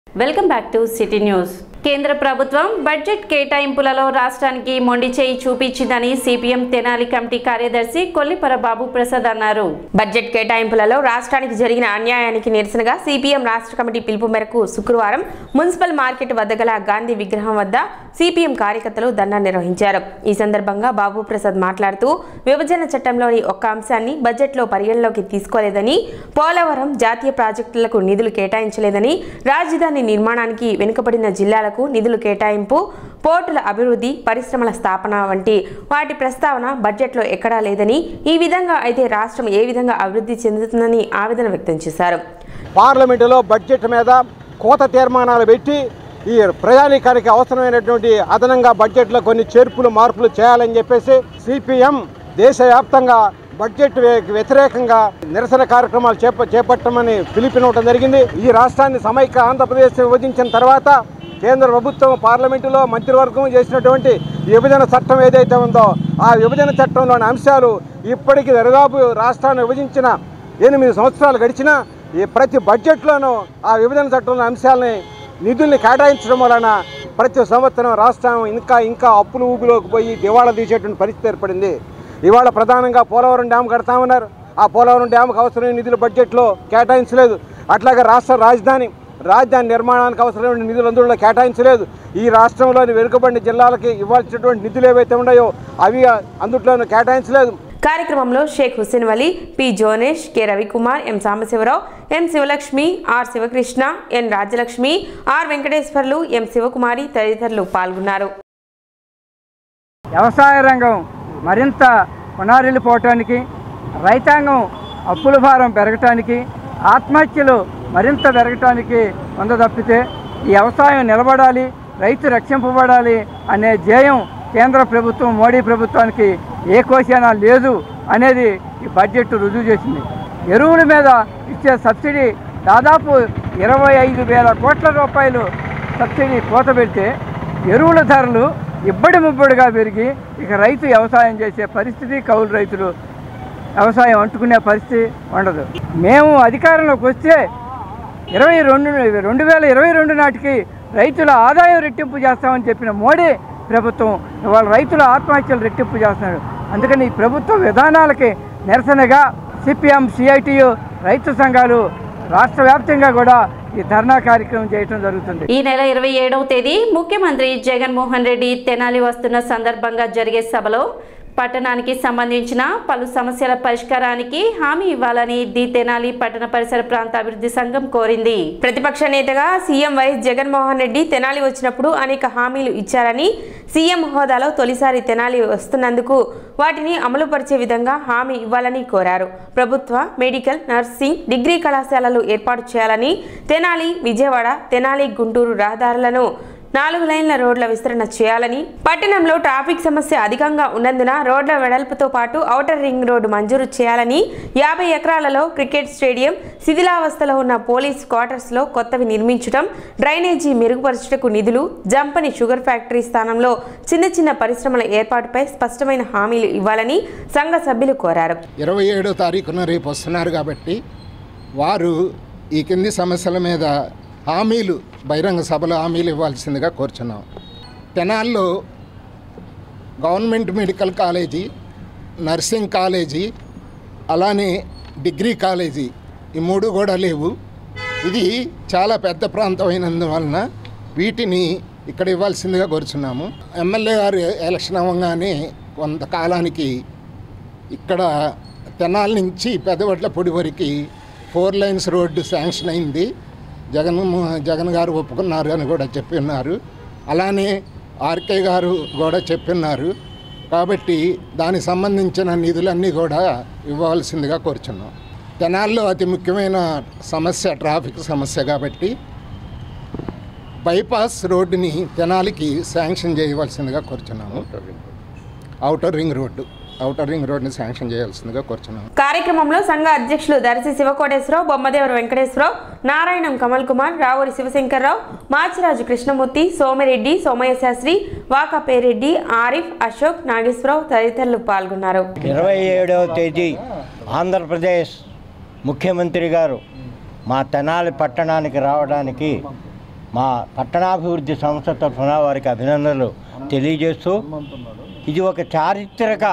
welcome back to city news కేంద్ర ప్రభుత్వం budget కేటాయింపులలో రాష్ట్రానికి మొండి చేయి చూపించిందని సిపిఎం తెనాలి కమిటీ కార్యదర్శి కొల్లిపర బాబు ప్రసాద్ అన్నారు బడ్జెట్ కేటాయింపులలో రాష్ట్రానికి జరిగిన అన్యాయానికి నిరసనగా సిపిఎం రాష్ట్ర కమిటీ పిలుపు మేరకు శుక్రవారం మున్సిపల్ మార్కెట్ వద్ద గల గాంధీ విగ్రహం వద్ద సిపిఎం కార్యకర్తలు ధర్నా నిర్వహించారు ఈ సందర్భంగా బాబు ప్రసాద్ మాట్లాడుతూ విభజన చట్టంలోని ఒక్క అంశాన్ని బడ్జెట్లో పరిగణలోకి తీసుకోలేదని పోలవరం జాతీయ ప్రాజెక్టులకు నిధులు కేటాయించలేదని రాజధాని నిర్మాణానికి వెనుకబడిన జిల్లాలకు నిధులు కేటాయింపు పోర్టుల అభివృద్ధి పరిశ్రమల స్థాపన వంటి వాటి ప్రస్తావన బడ్జెట్లో ఎక్కడా లేదని ఈ విధంగా అయితే రాష్ట్రం ఏ విధంగా అభివృద్ధి చెందుతుందని ఆవేదన వ్యక్తం చేశారు పార్లమెంటులో బడ్జెట్ మీద కోత తీర్మానాలు పెట్టి ఈ ప్రజానీకానికి అవసరమైనటువంటి అదనంగా బడ్జెట్లో కొన్ని చేర్పులు మార్పులు చేయాలని చెప్పేసి సిపిఎం దేశవ్యాప్తంగా బడ్జెట్ వ్య- వ్యతిరేకంగా నిరసన కార్యక్రమాలు చేప చేపట్టమని పిలుపునివ్వడం జరిగింది ఈ రాష్ట్రాన్ని సమైక్య ఆంధ్రప్రదేశ్ విభజించిన తర్వాత కేంద్ర ప్రభుత్వం పార్లమెంటులో మంత్రివర్గం చేసినటువంటి విభజన చట్టం ఏదైతే ఉందో ఆ విభజన చట్టంలోని అంశాలు ఇప్పటికీ దరిదాపు రాష్ట్రాన్ని విభజించిన ఎనిమిది సంవత్సరాలు గడిచినా ఈ ప్రతి బడ్జెట్లోనూ ఆ విభజన చట్టంలో అంశాలని నిధుల్ని కేటాయించడం వలన ప్రతి సంవత్సరం రాష్ట్రం ఇంకా ఇంకా అప్పులు ఊబిలోకి పోయి దివాళా తీసేటువంటి పరిస్థితి ఏర్పడింది ఇవాళ ప్రధానంగా పోలవరం డ్యామ్ కడతామన్నారు ఆ పోలవరం డ్యామ్కి అవసరమైన నిధులు బడ్జెట్లో కేటాయించలేదు అట్లాగే రాష్ట్ర రాజధాని రాజధాని నిర్మాణానికి అవసరమైన నిధులు అందులో కేటాయించలేదు ఈ రాష్ట్రంలోని వెనుకబడిన జిల్లాలకి ఇవ్వాల్సినటువంటి నిధులు ఏవైతే ఉన్నాయో అవి అందుట్లోనూ కేటాయించలేదు కార్యక్రమంలో Shaik Hussain Vali P Jonesh K Ravikumar M Sambasivarao M Sivalakshmi R Sivakrishna N Rajyalakshmi R Venkateswarlu M Sivakumari తదితరులు పాల్గొన్నారు వ్యవసాయ రంగం మరింత పునారిల్లిపోవటానికి రైతాంగం అప్పుల భారం పెరగటానికి ఆత్మహత్యలు మరింత పెరగటానికి వంద తప్పితే ఈ వ్యవసాయం నిలబడాలి రైతు రక్షింపబడాలి అనే ధ్యేయం కేంద్ర ప్రభుత్వం మోడీ ప్రభుత్వానికి ఏ కోశానా లేదు అనేది ఈ బడ్జెట్ రుజువు చేసింది ఎరువుల మీద ఇచ్చే సబ్సిడీ దాదాపు ఇరవై ఐదు వేల కోట్ల రూపాయలు సబ్సిడీ కోత పెడితే ఎరువుల ధరలు ఇబ్బడి ముబ్బడిగా పెరిగి ఇక రైతు వ్యవసాయం చేసే పరిస్థితి కౌలు రైతులు వ్యవసాయం అంటుకునే పరిస్థితి ఉండదు మేము అధికారంలోకి వస్తే ఇరవై రెండు రెండు వేల ఇరవై రెండు నాటికి రైతుల ఆదాయం రెట్టింపు చేస్తామని చెప్పిన మోడీ ప్రభుత్వం ఇవాళ రైతుల ఆత్మహత్యలు రెట్టింపు చేస్తున్నాడు అందుకని ఈ ప్రభుత్వ విధానాలకి నిరసనగా సిపిఎం సిఐటియు రైతు సంఘాలు రాష్ట్ర వ్యాప్తంగా కూడా ఈ ధర్నా కార్యక్రమం చేయడం జరుగుతుంది ఈ నెల ఇరవై ఏడవ తేదీ ముఖ్యమంత్రి జగన్మోహన్ రెడ్డి తెనాలి వస్తున్న సందర్భంగా జరిగే సభలో పట్టణానికి సంబంధించిన పలు సమస్యల పరిష్కారానికి హామీ ఇవ్వాలని ది తెనాలి పట్టణ పరిసర ప్రాంత అభివృద్ధి సంఘం కోరింది ప్రతిపక్ష నేతగా సీఎం వైఎస్ జగన్మోహన్ రెడ్డి తెనాలి వచ్చినప్పుడు అనేక హామీలు ఇచ్చారని సీఎం హోదాలో తొలిసారి తెనాలి వస్తున్నందుకు వాటిని అమలుపరిచే విధంగా హామీ ఇవ్వాలని కోరారు ప్రభుత్వ మెడికల్ నర్సింగ్ డిగ్రీ కళాశాలలు ఏర్పాటు చేయాలని తెనాలి విజయవాడ తెనాలి గుంటూరు రహదారులను నాలుగు లైన్ల రోడ్ల విస్తరణ చేయాలని పట్టణంలో ట్రాఫిక్ సమస్య అధికంగా ఉన్నందున రోడ్ల వెడల్పుతో పాటు ఔటర్ రింగ్ రోడ్డు మంజూరు చేయాలని యాభై ఎకరాలలో క్రికెట్ స్టేడియం శిథిలావస్థలో ఉన్న పోలీస్ క్వార్టర్స్లో కొత్తవి నిర్మించడం డ్రైనేజీ మెరుగుపరచుటకు నిధులు జంపని షుగర్ ఫ్యాక్టరీ స్థానంలో చిన్న చిన్న పరిశ్రమల ఏర్పాటుపై స్పష్టమైన హామీలు ఇవ్వాలని సంఘ సభ్యులు కోరారు ఇరవై ఏడో తారీఖున రేపు వస్తున్నారు కాబట్టి వారు ఈ కింది సమస్యల మీద హామీలు బహిరంగ సభలో హామీలు ఇవ్వాల్సిందిగా కోరుచున్నాం తెనాల్లో government medical college nursing college అలానే డిగ్రీ కాలేజీ ఈ మూడు కూడా లేవు ఇది చాలా పెద్ద ప్రాంతం అయినందువలన వీటిని ఇక్కడ ఇవ్వాల్సిందిగా కోరుచున్నాము ఎమ్మెల్యే గారు ఎలక్షన్ అవ్వగానే కొంతకాలానికి ఇక్కడ తెనాల నుంచి పెద్దవడ్ల పొడి వరకు ఫోర్ లైన్స్ రోడ్డు శాంక్షన్ అయింది జగన్ జగన్ గారు ఒప్పుకున్నారు అని కూడా చెప్పి ఉన్నారు అలానే ఆర్కే గారు కూడా చెప్పిన్నారు కాబట్టి దానికి సంబంధించిన నిధులన్నీ కూడా ఇవ్వాల్సిందిగా కోరుచున్నాం తెనాల్లో అతి ముఖ్యమైన సమస్య ట్రాఫిక్ సమస్య కాబట్టి బైపాస్ రోడ్డుని తెనాలికి శాంక్షన్ చేయవలసిందిగా కోరుచున్నాము outer ring road outer ring రోడ్ని శాంక్షన్ చేయాల్సిందిగా కోరుచున్నాము కార్యక్రమంలో సంఘ అధ్యక్షులు దర్శి శివకోటేశ్వరరావు బొమ్మదేవర వెంకటేశ్వరరావు నారాయణం కమల్ కుమార్ రావురి శివశంకర్రావు మాచిరాజు కృష్ణమూర్తి సోమిరెడ్డి సోమయ్య శాస్త్రి వాకా పేరెడ్డి ఆరిఫ్ అశోక్ నాగేశ్వరరావు తదితరులు పాల్గొన్నారు ఇరవై ఏడవ తేదీ ఆంధ్రప్రదేశ్ ముఖ్యమంత్రి గారు మా తెనాలి పట్టణానికి రావడానికి మా పట్టణాభివృద్ధి సంస్థ తరఫున వారికి అభినందనలు తెలియజేస్తూ ఇది ఒక చారిత్రక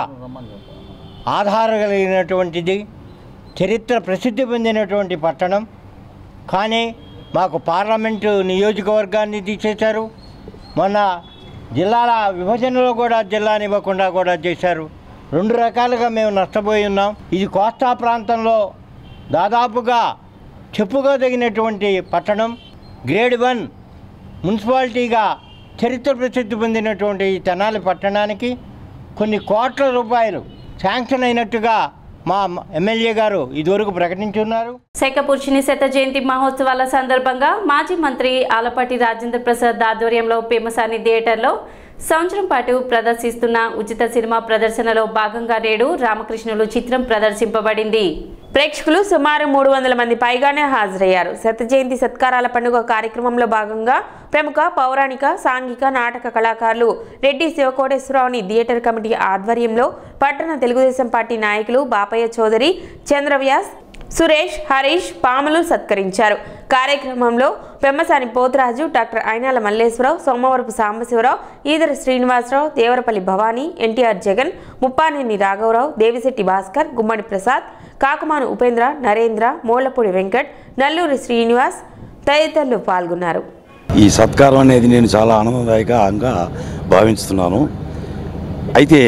ఆధార కలిగినటువంటిది చరిత్ర ప్రసిద్ధి పొందినటువంటి పట్టణం కానీ మాకు పార్లమెంటు నియోజకవర్గాన్ని తీసేశారు మొన్న జిల్లాల విభజనలో కూడా జిల్లాని ఇవ్వకుండా కూడా చేశారు రెండు రకాలుగా మేము నష్టపోయి ఉన్నాం ఇది కోస్తా ప్రాంతంలో దాదాపుగా చెప్పుకోదగినటువంటి పట్టణం గ్రేడ్ వన్ మున్సిపాలిటీగా చరిత్ర ప్రసిద్ధి పొందినటువంటి ఈ తెనాలి పట్టణానికి కొన్ని కోట్ల రూపాయలు శాంక్షన్ అయినట్టుగా మా ఎమ్మెల్యే గారు ఇదివరకు ప్రకటించున్నారు శేఖపురుషుని శత జయంతి మహోత్సవాల సందర్భంగా మాజీ మంత్రి ఆలపాటి రాజేంద్ర ప్రసాద్ ఆధ్వర్యంలో పెమసాని థియేటర్లో సంవత్సరం పాటు ప్రదర్శిస్తున్న ఉచిత సినిమా ప్రదర్శనలో భాగంగా నేడు రామకృష్ణులు చిత్రం ప్రదర్శింపబడింది ప్రేక్షకులు సుమారు మూడు వందల మంది పైగానే హాజరయ్యారు శత జయంతి సత్కారాల పండుగ కార్యక్రమంలో భాగంగా ప్రముఖ పౌరాణిక సాంఘిక నాటక కళాకారులు రెడ్డి శివకోటేశ్వరరావుని థియేటర్ కమిటీ ఆధ్వర్యంలో పట్టణ తెలుగుదేశం పార్టీ నాయకులు బాపయ్య చౌదరి చంద్రవ్యాస్ సురేష్ హరీష్ పాములు సత్కరించారు కార్యక్రమంలో పెమ్మసాని పోతురాజు డాక్టర్ అయినాల మల్లేశ్వరరావు సోమవరపు సాంబశివరావు ఈదర శ్రీనివాసరావు దేవరపల్లి భవానీ ఎన్టీఆర్ జగన్ ముప్పానేని రాఘవరావు దేవిశెట్టి భాస్కర్ గుమ్మడి ప్రసాద్ కాకుమాను ఉపేంద్ర నరేంద్ర మూలపూడి వెంకట్ నల్లూరి శ్రీనివాస్ తదితరులు పాల్గొన్నారు ఈ సత్కారం అనేది నేను చాలా ఆనందదాయకంగా భావిస్తున్నాను అయితే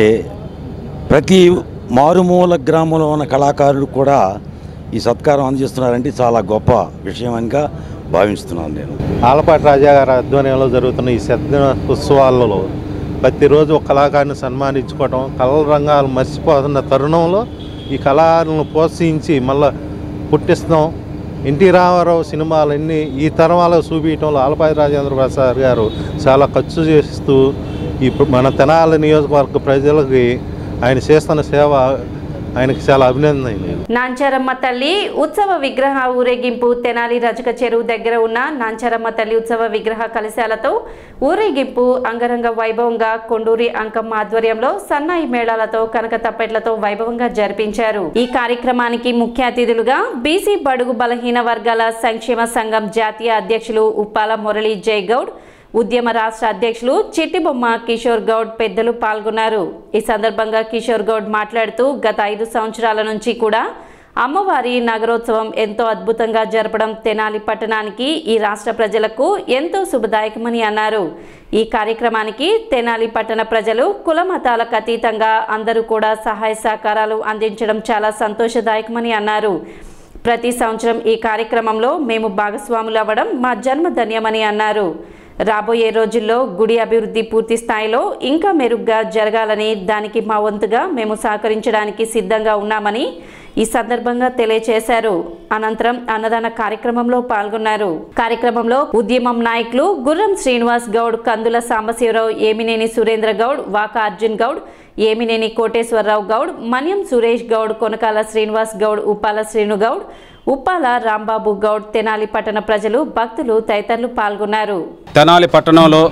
ప్రతి మారుమూల గ్రామంలో ఉన్న కళాకారుడు కూడా ఈ సత్కారం అందజేస్తున్నారంటే చాలా గొప్ప విషయంగా భావిస్తున్నాను నేను ఆలపాటి రాజా గారి ఆధ్వర్యంలో జరుగుతున్న ఈ శత ఉత్సవాలలో ప్రతిరోజు ఒక కళాకారుని సన్మానించుకోవటం కళల రంగాలు మర్చిపోతున్న తరుణంలో ఈ కళాకారులను ప్రోత్సహించి మళ్ళీ పుట్టిస్తాం ఎన్టీ రామారావు సినిమాలు అన్నీ ఈ తరం వాళ్ళకు చూపించడంలో ఆలపాటి రాజేంద్ర ప్రసాద్ గారు చాలా ఖర్చు చేస్తూ ఈ మన తెనాలి నియోజకవర్గ ప్రజలకి ఆయన చేస్తున్న సేవ ఆయనకి చాలా అభినందనలు నాంచారమ్మ తల్లి ఉత్సవ విగ్రహ ఊరేగింపు తెనాలి రజక చెరువు దగ్గర ఉన్న నాంచారమ్మ తల్లి ఉత్సవ విగ్రహ కలశాలతో ఊరేగింపు అంగరంగ వైభవంగా కొండూరి అంకమ్మ ఆధ్వర్యంలో సన్నాయి మేళాలతో కనక తప్పెట్లతో వైభవంగా జరిపించారు ఈ కార్యక్రమానికి ముఖ్య అతిథులుగా బీసీ బడుగు బలహీన వర్గాల సంక్షేమ సంఘం జాతీయ అధ్యక్షులు ఉప్పాల మురళీ జైగౌడ్ ఉద్యమ రాష్ట్ర అధ్యక్షులు చిట్టిబొమ్మ కిషోర్ గౌడ్ పెద్దలు పాల్గొన్నారు ఈ సందర్భంగా కిషోర్ గౌడ్ మాట్లాడుతూ గత ఐదు సంవత్సరాల నుంచి కూడా అమ్మవారి నగరోత్సవం ఎంతో అద్భుతంగా జరపడం తెనాలి పట్టణానికి ఈ రాష్ట్ర ప్రజలకు ఎంతో శుభదాయకమని అన్నారు ఈ కార్యక్రమానికి తెనాలి పట్టణ ప్రజలు కుల మతాలకు అతీతంగా అందరూ కూడా సహాయ సహకారాలు అందించడం చాలా సంతోషదాయకమని అన్నారు ప్రతి సంవత్సరం ఈ కార్యక్రమంలో మేము భాగస్వాములు అవ్వడం మా జన్మధన్యమని అన్నారు రాబోయే రోజుల్లో గుడి అభివృద్ధి పూర్తి స్థాయిలో ఇంకా మెరుగ్గా జరగాలని దానికి మా వంతుగా మేము సహకరించడానికి సిద్ధంగా ఉన్నామని ఈ సందర్భంగా తెలియజేశారు అనంతరం అన్నదాన కార్యక్రమంలో పాల్గొన్నారు కార్యక్రమంలో ఉద్యమం నాయకులు గుర్రం శ్రీనివాస్ గౌడ్ కందుల సాంబశివరావు ఏమినేని సురేంద్ర గౌడ్ వాక అర్జున్ గౌడ్ ఏమినేని కోటేశ్వరరావు గౌడ్ మన్యం సురేష్ గౌడ్ కొనకాల శ్రీనివాస్ గౌడ్ ఉప్పాల శ్రీను గౌడ్ ఉప్పాల రాంబాబు గౌడ్ తెనాలి పట్టణ ప్రజలు భక్తులు తదితరులు పాల్గొన్నారు తెనాలి పట్టణంలో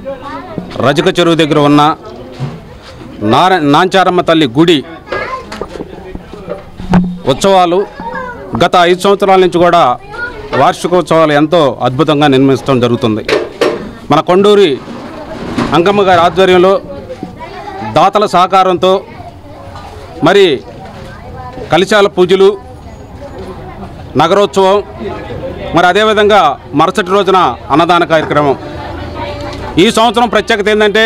రజక చెరువు దగ్గర ఉన్న నార నాంచారమ్మ తల్లి గుడి ఉత్సవాలు గత ఐదు సంవత్సరాల నుంచి కూడా వార్షికోత్సవాలు ఎంతో అద్భుతంగా నిర్మించడం జరుగుతుంది మన కొండూరి అంకమ్మ గారి ఆధ్వర్యంలో దాతల సహకారంతో మరి కలిశాల పూజలు నగరోత్సవం మరి అదేవిధంగా మరుసటి రోజున అన్నదాన కార్యక్రమం ఈ సంవత్సరం ప్రత్యేకత ఏంటంటే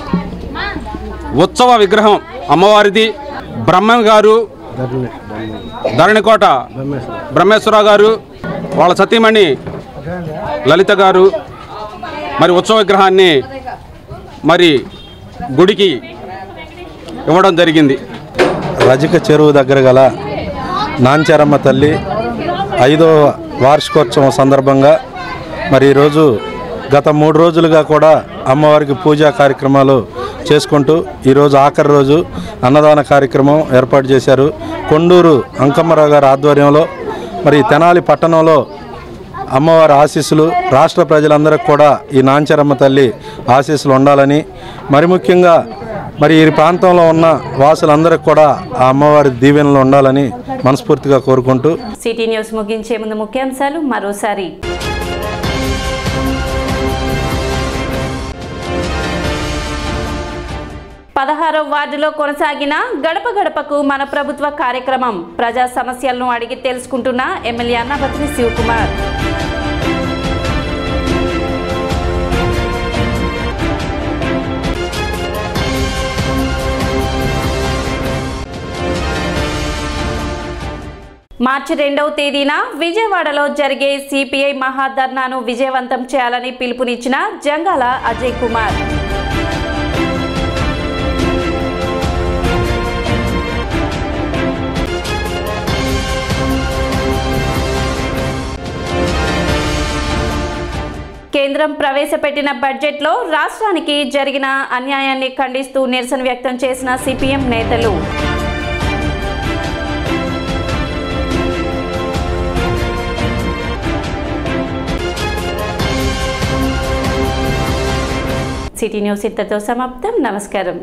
ఉత్సవ విగ్రహం అమ్మవారిది బ్రహ్మం గారు ధరణికోట బ్రహ్మేశ్వరరావు గారు వాళ్ళ సతీమణి లలిత గారు మరి ఉత్సవ విగ్రహాన్ని మరి గుడికి ఇవ్వడం జరిగింది రజక చెరువు దగ్గర గల నాంచారమ్మ తల్లి ఐదో వార్షికోత్సవం సందర్భంగా మరి ఈరోజు గత మూడు రోజులుగా కూడా అమ్మవారికి పూజా కార్యక్రమాలు చేసుకుంటూ ఈరోజు ఆఖరి రోజు అన్నదాన కార్యక్రమం ఏర్పాటు చేశారు కొండూరు అంకమ్మరావు గారి ఆధ్వర్యంలో మరి తెనాలి పట్టణంలో అమ్మవారి ఆశీస్సులు రాష్ట్ర ప్రజలందరికీ కూడా ఈ నాంచరమ్మ తల్లి ఆశీస్సులు ఉండాలని మరి ముఖ్యంగా మరి ఈ ప్రాంతంలో ఉన్న వాసులందరికీ కూడా ఆ అమ్మవారి దీవెనలు ఉండాలని మనస్ఫూర్తిగా కోరుకుంటూ సిటీ న్యూస్ ముగించే ముందు ముఖ్యాంశాలు మరోసారి పదహారో వార్డులో కొనసాగిన గడప గడపకు మన ప్రభుత్వ కార్యక్రమం ప్రజా సమస్యలను అడిగి తెలుసుకుంటున్న ఎమ్మెల్యే అన్నపతిని శివకుమార్ మార్చి రెండవ తేదీన విజయవాడలో జరిగే సిపిఐ మహాధర్నాను విజయవంతం చేయాలని పిలుపునిచ్చిన జంగాల అజయ్ కుమార్ కేంద్రం ప్రవేశపెట్టిన బడ్జెట్లో రాష్ట్రానికి జరిగిన అన్యాయాన్ని ఖండిస్తూ నిరసన వ్యక్తం చేసిన సిపిఎం నేతలు సిటీ న్యూస్ ఇంతతో సమాప్తం నమస్కారం